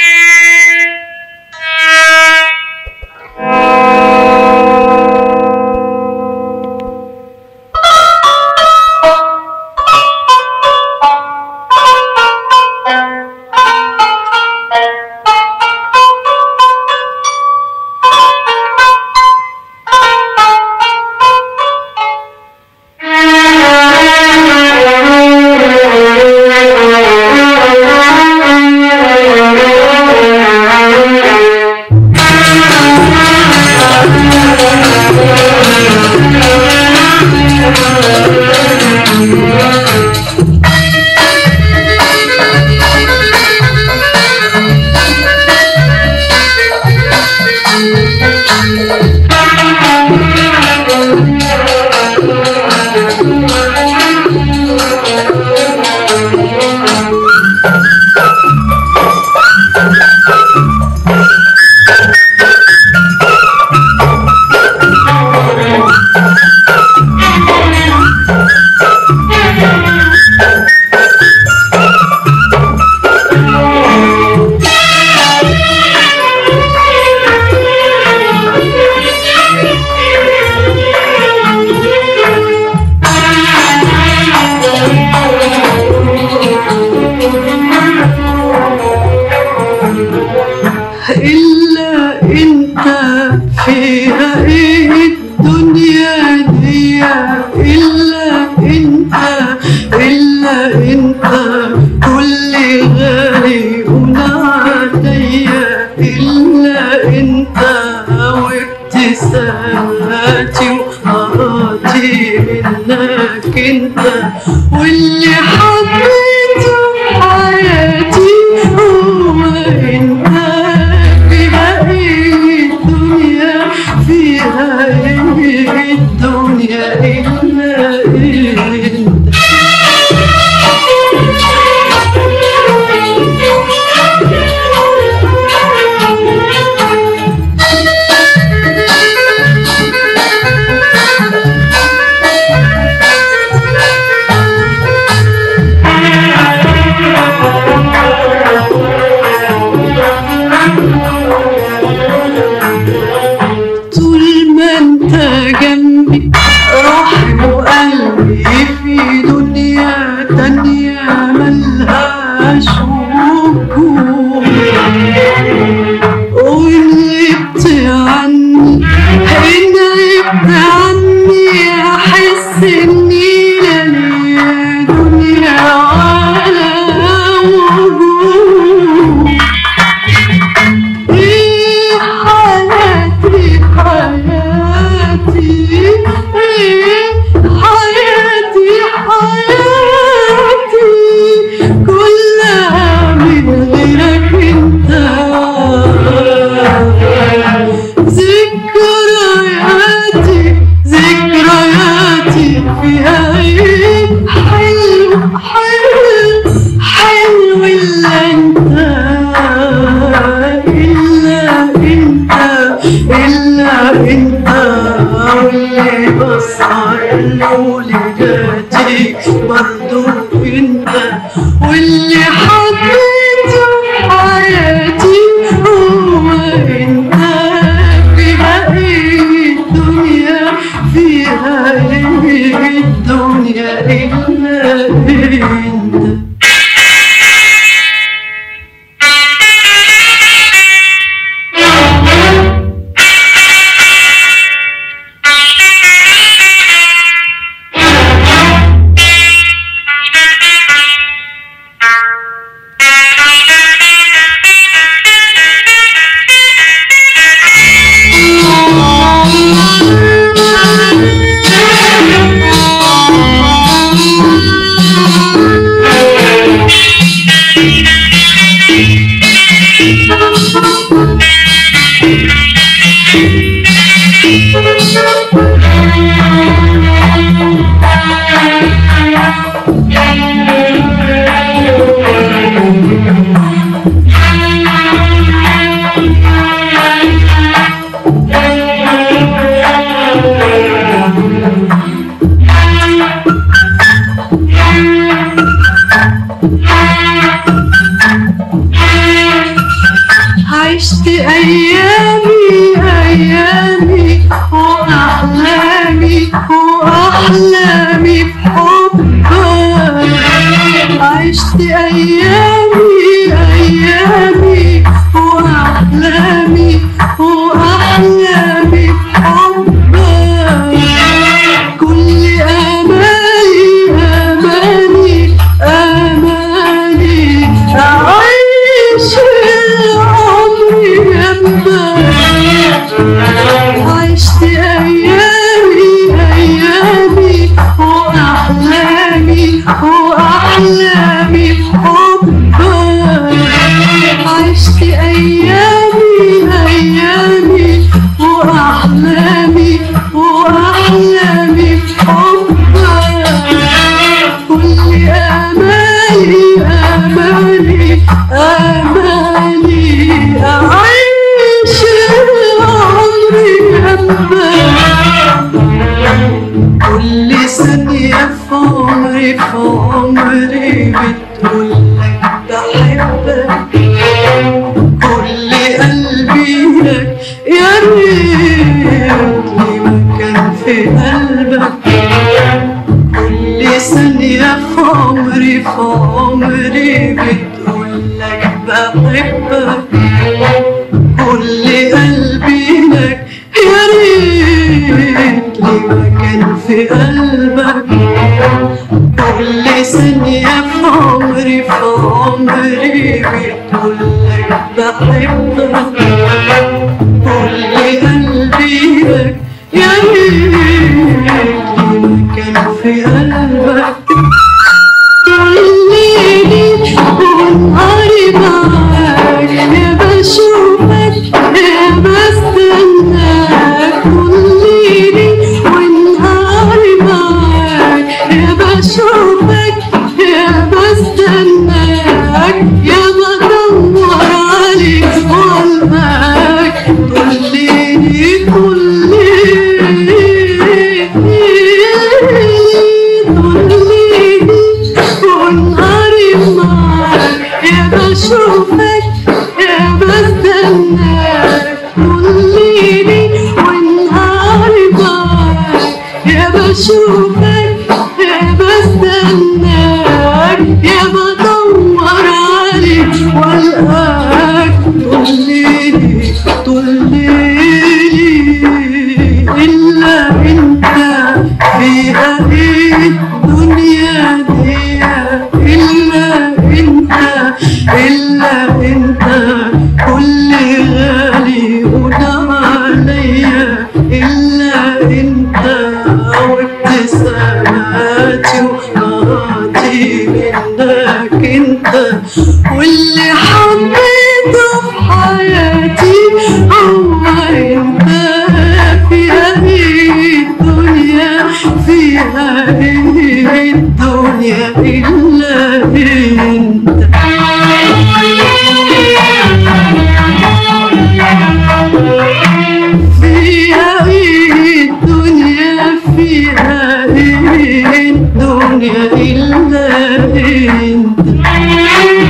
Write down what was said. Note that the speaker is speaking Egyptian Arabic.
إلا أنت فيها إيه الدنيا دي إلا أنت إلا أنت كل غالي وناديا إلا أنت وابتساماتي وقراتي منك أنت واللي حبيته في حياتي هو أنت فيها إيه الدنيا فيها إيه الدنيا إلا أنت طول ما انت جنبي روحي وقلبي في دنيا تانية ملهاش وجود وإن غبت عني إن غبت عني أحس إني لا ليا دنيا ولا وجود إيه حياتي حياتي إيه حياتي حياتي كلها من غيرك انت ذكرياتي ذكرياتي فيها ايه حلو حلو حلو اللي عشت أيامي أيامي وأحلامي وأحلامي بحبك عشت أيامي أيامي وأحلامي وأحلامي بحبك كل أماني أماني أماني أعيش العمر جنبك عشت أيامي أيامي وأحلامي وأحلامي بحبك عشت أيامي أيامي وأحلامي وأحلامي بحبك كل أماني أماني أماني أعيش العمر جنبك كل ثانية في عمري في عمري بتقولك بحبك كل قلبي لك يا ريت لي مكان في قلبك كل ثانية في عمري في عمري بتقولك بحبك كل قلبي لك يا ريت لي مكان في قلبك كل ثانية في عمري في عمري بتقولك بحبك كل قلبي لك يا ريت لي مكان في قلبك الليلي ونهاري معاك يا بشوفك يا بستناك الليلي ونهاري معاك يا بشوفك يا بستناك يا بدور عليك والقاك طليني طليني ونهاري معاك يا بشوفك يا بستناك طليني ونهاري معاك يا بشوفك يا بستناك يا بدور عليك والقاك طليني طليني إلا أنت فيها إيه الدنيا دي إلا أنت إلا أنت كل غالي ودم عليا إلا أنت وابتساماتي وخطاتي منك أنت واللي حبيته في حياتي هو أنت فيها إيه الدنيا فيها إيه الدنيا إلا أنت فيها ايه الدنيا فيها ايه الدنيا الا انت